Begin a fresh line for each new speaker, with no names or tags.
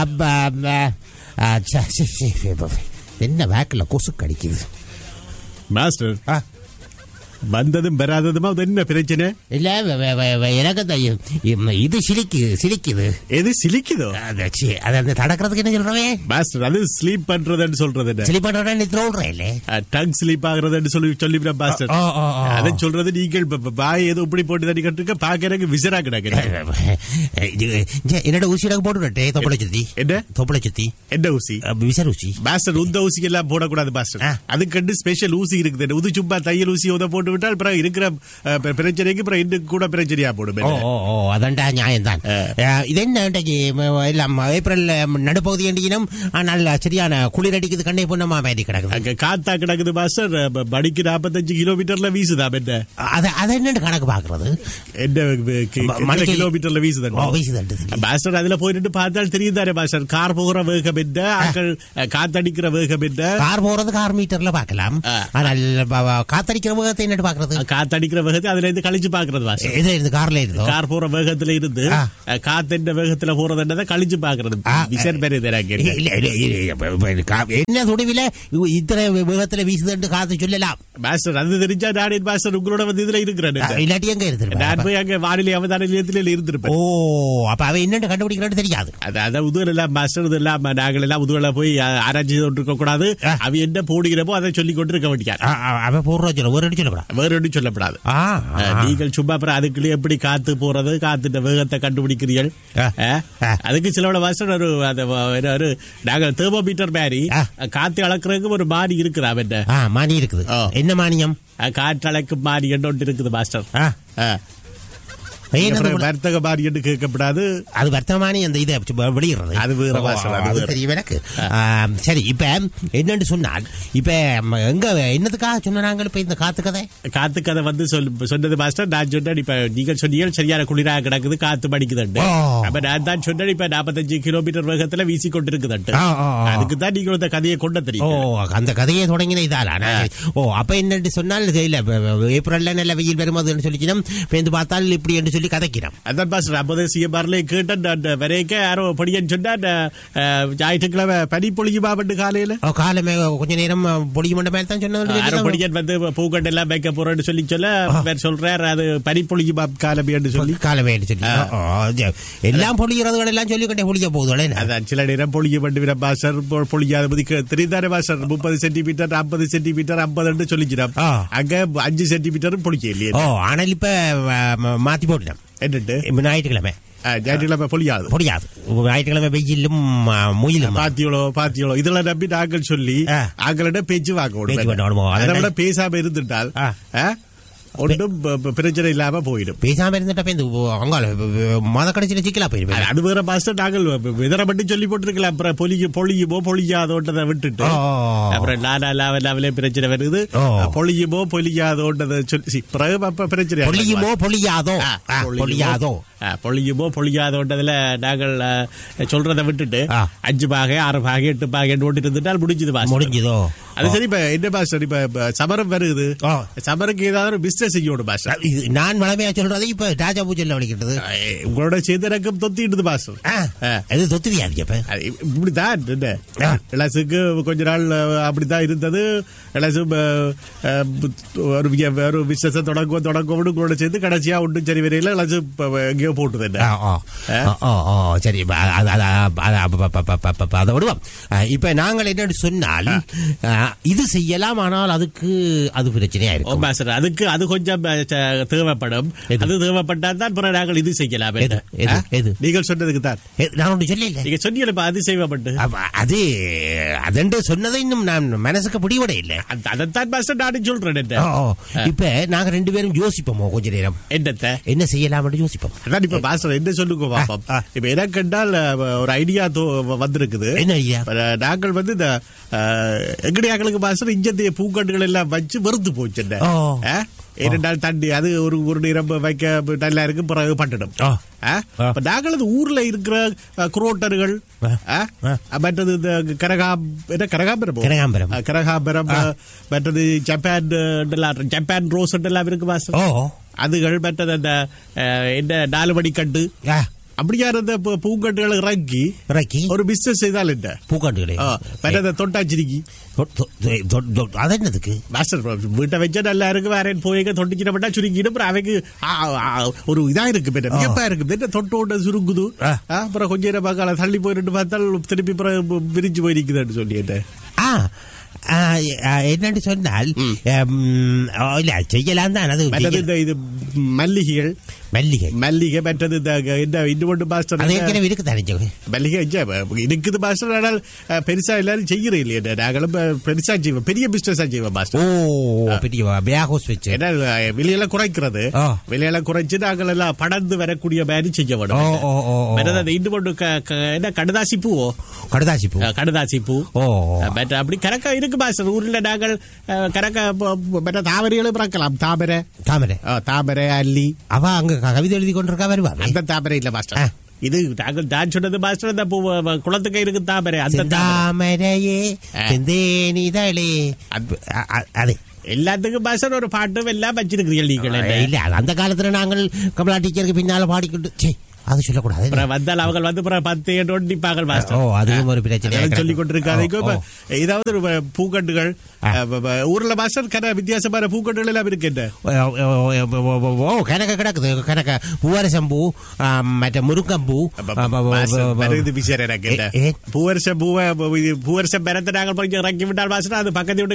அப்ப, அப்ப, ஆ, ச, ச, ச, என்ன வேக்கில் கொசு கடிக்குது
மாஸ்டர்
ஆ,
வந்ததும் வராததுமா அது என்ன பிரச்சனை
இல்ல வ- வ- வ- வ- எனக்கு அந்த இ- இ- இது சிலிக்குது சிலிக்குது
எது சிலிக்குதோ
அது சி, அது அந்த தடக்கிறதுக்கு என்ன சொல்றவே
மாஸ்டர் அது ஸ்லீப் பண்றதுன்னு சொல்றது என்ன
சிலி பண்றேன் நீ த்ரோடுறேன்
டங் ஸ்லீப் ஆகுறதுன்னு சொல்லி சொல்லிவிட மாஸ்டர்
ஓ, ஓ, ஓ.
அதை சொல்றது நீங்கள் ப- ப- பாய் ஏதோ இப்படி போட்டு தண்ணி கட்டுருக்க பாக்குறதுக்கு விசரா கிடக்கு
என்னோட ஊசி எனக்கு போட்டுட்டே தொப்பளை சுத்தி
என்ன
தொப்பளை சுத்தி
என்ன ஊசி
விசர் ஊசி
மாஸ்டர் உந்த ஊசி எல்லாம் போடக்கூடாது மாஸ்டர்
ஆ.
அதுக்கண்டு ஸ்பெஷல் ஊசி இருக்குது உது சும்மா தையல் ஊசி உத போட்டு விட்டால் அப்புறம் இருக்கிற அஹ், பிர- பிரச்சனைக்கு அப்புறம் இன்னும் கூட பிரச்சனையா போடும்
ஓ ஓ ஓ அதான்டா நியாயம்தான் அஹ், இது என்ன இன்றைக்கு ம, எல்லாம் ஏப்ரல் நடுப்பகுதி அண்டியினம் ஆனால் சரியான குளிர் அடிக்குது கண்ணை பொண்ணமா வேண்டி கிடக்குது
அங்க காத்தா கிடக்குது மாஸ்டர் அஹ், மணிக்கு நாற்பத்தஞ்சு கிலோமீட்டர்ல வீசுதா என்ன
அதை அதை என்னன்னு கணக்கு பாக்குறது
என்ன அஹ், கி-
ம- மணிக்கு-
கிலோமீட்டர்ல
ஓ
வீசுதா
வீசு தட்டுது
மாஸ்டர் அதுல போயிட்டு பார்த்தால் தெரியும் தானே மாஸ்டர் கார் போகிற வேகம் என்ன ஆக்கள் அஹ், காத்தடிக்கிற வேகம் என்ன
கார் போறது கார் மீட்டர்ல பார்க்கலாம்
ஆ.
ஆனால் ப- ப- காத்தடிக்கிற வேகத்தை என்னட்டு பாக்குறது
காத்தடிக்கிற வேகத்தை அதுல இருந்து கழிச்சு பாக்குறது மாஸ்டர்
எதுல இருந்து கார்ல இருந்தோ
கார் போற வேகத்துல இருந்து
ஆ.
அஹ், காத்தென்ன வேகத்துல போறதுன்றதை கழிச்சு பாக்குறது
ஆ,
விசர் பேர் இது எனக்கு
இல்ல, இல்ல, இல்ல, இல்ல, இல்ல, ப- ப- கா- என்ன துடிவில இத்தனை வேகத்துல வீசுதுன்னு காத்து சொல்லலாம்
மாஸ்டர் அது தெரிஞ்சா நான் என் மாஸ்டர் உங்களோட வந்து இதுல இருக்கிறேன்
ஆ, இல்லாட்டி எங்க
நான்
இருந்திருப்பேன்
போய் அங்க வானிலை அவதான நிலையத்தில்
ஓ
இருந்திருப்பேன்
அப்ப அவ என்னன்னு கண்டுபிடிக்கிறான்னு தெரியாது
அது அதான் உதுவல் எல்லாம் மாஸ்டர் இது எல்லாம் நாங்கள் எல்லாம் உதுவல போய் அஹ், ஆராய்ச்சி கொண்டு இருக்க கூடாது
ஆ.
அவ என்ன போடுகிறப்போ அதை சொல்லி கொண்டு இருக்க வேண்டியார்
ஆ, ஆ, அவ போடுறா சொல்ல ஒரு அடி சொல்லக்கூடாது
வேற ஒன்றும் சொல்லப்படாது
ஆ, ஆ.
அஹ், நீங்கள் சும்மா அப்புறம் அதுக்குள்ளே எப்படி காத்து போறது காத்துட்ட வேகத்தை கண்டுபிடிக்கிறீர்கள்
ஆ.
அஹ்,
ஆ.
அதுக்கு சிலோட மாஸ்டர் ஒரு அந்த ஒரு ஒரு நாங்கள் தெர்மோமீட்டர் மாதிரி
ஆ.
காத்து அளக்குறதுக்கு ஒரு மாறி இருக்குது அவன்
ஆ மானி இருக்குது
ஆ.
என்ன மானியம்
காற்று அளக்கும் மாறி என்று ஒன்று இருக்குது மாஸ்டர்
ஆ,
அஹ்.
என்னது
அப்புறம்
உள்ள-
வர்த்தக மாறி என்று கேட்கப்படாது
அது வர்த்தமானி அந்த இதை வ- வெளியிடுறது
அது வேற
ஓ,
வாசல், அது
அது
வேற.
தெரியும் எனக்கு ஆ, சரி இப்ப என்னன்னு சொன்னால் இப்ப ம, எங்க என்னதுக்காக சொன்னாங்க இப்ப இந்த காத்து கதை
காத்து கதை வந்து சொல் சொன்னது மாஸ்டர் நான் சொன்னேன் இப்ப நீங்கள் சொன்னீங்க சரியான குளிராக கிடக்குது காத்து மடிக்குதுண்டு
ஓ.
அப்ப நான் தான் சொன்னேன் இப்ப நாற்பத்தஞ்சு கிலோமீட்டர் வேகத்துல வீசி கொண்டிருக்குதுண்டு
ஆ, ஆ, ஆ.
அதுக்கு தான் நீங்கள் இந்த கதையை கொண்டு
ஓ
தெரியும்
அந்த கதையை தொடங்கின இதால நான் சரி. ஓ அப்ப என்னன்னு சொன்னால் இது இல்ல வ- வ- ஏப்ரல்ல நல்ல வெயில் வரும்போதுன்னு சொல்லிக்கணும் பேந்து பார்த்தால் இப்படி என்று சொல்லி கதைக்கிறோம்
அதான் பாஸ்டர் அப்போதே சிஎம்ஆர்ல கேட்டேன் அந்த வரைக்க யாரோ படியன்னு சொன்னா அந்த, அஹ், ஞாயிற்றுக்கிழமை பனி பொழியுமா பண்டு காலையில
ஓ, காலமே கொஞ்ச நேரம் பொடிய மண்ட மேல தான்
யாரோ
சொன்னது
படியன் வந்து பூக்கட்டு எல்லாம் வைக்க போறேன்னு சொல்லி சொல்ல அவர் சொல்றாரு அது பனி பொழியுமா காலமேன்னு சொல்லி
காலமே சொல்லி ஓ, ஓ, ஜ- எல்லாம் பொழிகிறதுகள் எல்லாம் சொல்லிக்கிட்டே பொழிய போகுது
அதான் சில நேரம் பொழிய வேண்டும் பாஸ்டர் பொ- பொழியாத பதி தெரிந்தானே பாஸ்டர் முப்பது சென்டிமீட்டர் ஐம்பது சென்டிமீட்டர் ஐம்பதுன்னு சொல்லிக்கிறோம்
ஆ.
அங்க அஞ்சு சென்டிமீட்டரும் பொழிக்க இல்லையே
ஓ ஆனால் இப்ப வ- ம- மாத்தி போட்டுட்டோம்
என்னட்டு
இப்ப ஞாயிற்றுக்கிழமை
அஹ், ஞாயிற்றுக்கிழமை பொழியாது
முடியாது ஞாயிற்றுக்கிழமை வெயிலும் ஆ, முயிலும்
பாத்தியோளோ பாத்தியோளோ இதெல்லாம் நம்பி நாங்கள் சொல்லி
ஆ.
ஆங்களிடம் பேச்சு வாங்க
பேச்சு வாங்க விடுமோ?
அதை விட
அதெல்லாம்
பேசாம இருந்துட்டால்
ஆ.
ஆ, ஒன்றும் ப- ப- பிரச்சனை இல்லாம போயிடும்
பேசாம இருந்துட்டப்ப இந்த அங்கால மத கடைசியில சிக்கலா போயிருப்பேன்
அது வேற மாஸ்டர் நாங்கள் விதரை மட்டும் சொல்லி போட்டிருக்கலாம் அப்புறம் பொழிய பொழியுமோ பொழியாதோன்றதை விட்டுட்டு
ஓ, ஓ, ஓ.
அப்புறம் நாலா லாவ லாவலே பிரச்சனை வருது
ஓ.
பொழியுமோ பொழியாதோன்றதை சொல்லி சி, பிறகு அப்ப பிரச்சனை
பொழியுமோ பொழியாதோ
ஆ,
ஆ, பொழியாதோ
ஆ, பொழியுமோ பொழியாதோன்றதுல நாங்கள் ஆ, சொல்றதை விட்டுட்டு
ஆ.
அஞ்சு பாகை ஆறு பாகை எட்டு பாகை ஓட்டிட்டு இருந்துட்டால் முடிஞ்சது மாஸ்டர்
முடிஞ்சதோ
அது சரி இப்ப என்ன மாஸ்டர் இப்ப இப்ப சமரம் வருது
ஆ.
சமருக்கு ஏதாவது ஒரு பிசினஸ் செய்யணும் மாஸ்டர்
இது நான் வளமையா சொல்றது இப்ப ராஜா பூஜைல வலிக்கிறது
ஐ, உங்களோட சேர்ந்து எனக்கும் தொத்திடுது மாஸ்டர்
ஆ,
ஆ.
அது தொத்துவியா இருக்கப்ப
அது இப்படிதான் என்ன
ஆ.
இளசுக்கு கொஞ்ச நாள் அஹ், அப்படித்தான் இருந்தது இளசு அஹ், அஹ், ஒரு விய- ஒரு பிசினஸ் தொடங்குவோம் தொடங்குவோம்னு உங்களோட சேர்ந்து கடைசியா ஒன்றும் சரி வரையில இளசு இப்ப எங்கேயோ போட்டுது என்ன
ஆ, ஆ. ஆ, ஆ, ஆ, சரி இப்ப அது- அது- அது- அது- அது- ப- ப- ப- ப- ப- அதை விடுவோம் ஆ, இப்ப நாங்கள் என்னன்னு சொன்னால் ஆ, இது செய்யலாம் ஆனால் அதுக்கு அது பிரச்சனையா
ஓ
இருக்கும்
மாஸ்டர் அதுக்கு அது கொஞ்சம் அஹ், ச- தேவைப்படும்
எது?
அது தேவைப்பட்டால் தான் பிறகு நாங்கள் இது செய்யலாம் என்ன?
எது? எது?
ஆ?
எது?
நீங்கள் சொன்னதுக்கு தான்
ஏ, நான் ஒன்று சொல்லல
நீங்க சொன்னீங்க அது செய்வப்பட்டு
அப்ப அது அதென்று சொன்னதை இன்னும் நான் மனசுக்கு பிடிபட இல்லை
அந்த- அதைத்தான் மாஸ்டர் நானும் சொல்றேன் என்ன
ஓ, ஓ. இப்ப நாங்க ரெண்டு பேரும் யோசிப்போமோ கொஞ்ச நேரம்
என்னத்தை
என்ன செய்யலாம் யோசிப்போம்
அதான் இப்ப மாஸ்டர் என்ன சொல்லுங்க பாப்போம்
ஆ.
இப்ப எனக்கு கண்டால் அஹ், ஒரு ஐடியா வந்திருக்குது
என்ன ஐயா
இப்ப நாங்கள் வந்து இந்த எங்கடியாக்களுக்கு மாஸ்டர் இஞ்சத்தைய பூக்கட்டுகள் எல்லாம் வச்சு வெறுத்து போச்சு என்ன?
ஓ.
ஆ? இரண்டாள் தண்டி அது ஒரு ஒரு நிறம் வைக்க நல்லா இருக்கு பிறகு பண்ணிடும்
ஓ.
ஆ?
ஆ.
இப்ப நாங்கள் அது ஊர்ல இருக்கிற அஹ், குரோட்டர்கள்
ஆ.
ஆ? மற்றது இந்த கரகா என்ன கரகாம்பரம்
கனகாம்பரம்.
ஆ, கரகாம்பரம்
ஆ.
மற்றது ஜப்பான் எல்லாம் ஜப்பான் ரோஸ் எல்லாம் இருக்கு மாஸ்டர்
ஓ
அதுகள் மற்றது அந்த அஹ், என்ன நாலு மணி கண்டு
ஆ,
அப்படியா இருந்த பூ- பூங்கட்டுகளை இறக்கி
இறக்கி
ஒரு பிசினஸ் செய்தால் என்ன
பூக்காட்டுகளே
ஆ, மற்றது தொட்டாச்சிரிக்கி
அது என்னதுக்கு
மாஸ்டர் வீட்டை வச்சா நல்லா இருக்கு வேற போய் தொட்டிச்சிடப்பட்டா சுருங்கிடும் அப்புறம் அவைக்கு ஆ, ஆ, ஒரு இதா இருக்கு பெரிய வியப்பா இருக்கு பெரிய தொட்டு விட்ட சுருங்குது
ஆ.
ஆ, அப்புறம் கொஞ்ச நேரம் பார்க்கல தள்ளி போயிட்டு பார்த்தால் திருப்பி அப்புறம் விரிஞ்சு போயிருக்குதுன்னு சொல்லிட்டு
ஆ ஆ, ஆ, என்னன்னு சொன்னால் எம், ஓ, இல்ல செய்யலாம் தான் அது
மற்றது
செய்யலாம்.
இந்த இது மல்லிகைகள்
மல்லிகை
மல்லிகை மற்றது இந்த என்ன இன்னும் ஒன்று மாஸ்டர்
அது
என்ன?
ஏற்கனவே இருக்கு தானே
மல்லிகை ஐயா, இருக்குது மாஸ்டர் ஆனால் அஹ், பெருசா எல்லாரும் செய்யற இல்லையா நாங்களும் அஹ், பெருசா செய்வோம் பெரிய பிசினஸா செய்வோம்
ஓ
மாஸ்டர்
பெரிய பேக் ஹவுஸ் வச்சு
ஏன்னா அஹ், விலையெல்லாம் குறைக்கிறது
ஆ.
விலையெல்லாம் குறைச்சு நாங்கள் எல்லாம் படர்ந்து வரக்கூடிய மாதிரி செய்ய
ஓ
வேணும்
ஓ ஓ ஓ.
மற்றது அந்த இன்னும் ஒன்று க- க- என்ன கடுதாசி பூவோ
கடுதாசி பூ
அஹ், கடுதாசி பூ
ஓ
அஹ், மற்ற அப்படி கரக்கா இருக்கு மாஸ்டர் ஊர்ல நாங்கள் அஹ், கரக்கா ப- ப- மற்ற தாமரைகளும் பிறக்கலாம் தாமரை
தாமரை
அஹ், தாமரை அல்லி
அவ அங்க கவிதை எழுதி கொண்டிருக்கா வருவா
அந்த தாமரை இல்ல மாஸ்டர்
ஆ.
இது நாங்கள் நான் சொன்னது மாஸ்டர் அந்த பூ குளத்துக்கு இருக்கு தாமரை அந்த தாமரை
தாமரையே
ஆ.
செந்தேனிதழே
அது-
அ- அ- அது
எல்லாத்துக்கும் மாஸ்டர் ஒரு பாட்டும் எல்லாம் வச்சிருக்கிறீர்கள் நீங்கள் என்ன?
இல்ல அது அந்த காலத்துல நாங்கள் கமலா டீச்சருக்கு பின்னால பாடிக்கிட்டு சே அது சொல்லக்கூடாது
அப்புறம் வந்தால் அவங்க வந்து அப்புறம் பத்து எட்டு நிப்பாங்க
ஓ
மாஸ்டர்
அதுவும் ஒரு பிரச்சனை
அதெல்லாம் சொல்லிக் கொண்டிருக்காங்க இப்ப
ஓ, ஓ.
ஏதாவது ஒரு அஹ், பூக்கட்டுகள் அஹ், ப- ப- ஊர்ல மாஸ்டர் கன வித்தியாசமான பூக்கட்டுகள் எல்லாம் இருக்கு என்ன
ஓ கணக்க கிடக்குது கணக்க பூவரசம்பூ மற்ற முருங்கம்பூ
மாஸ்டர், வருது விசாரணை எனக்கு என்ன?
ஏ- ஏ?
பூவரச பூவ பூவரச மரத்தை நாங்கள் போய் இறக்கி விட்டால் மாஸ்டர் அது பக்கத்து வீட்டு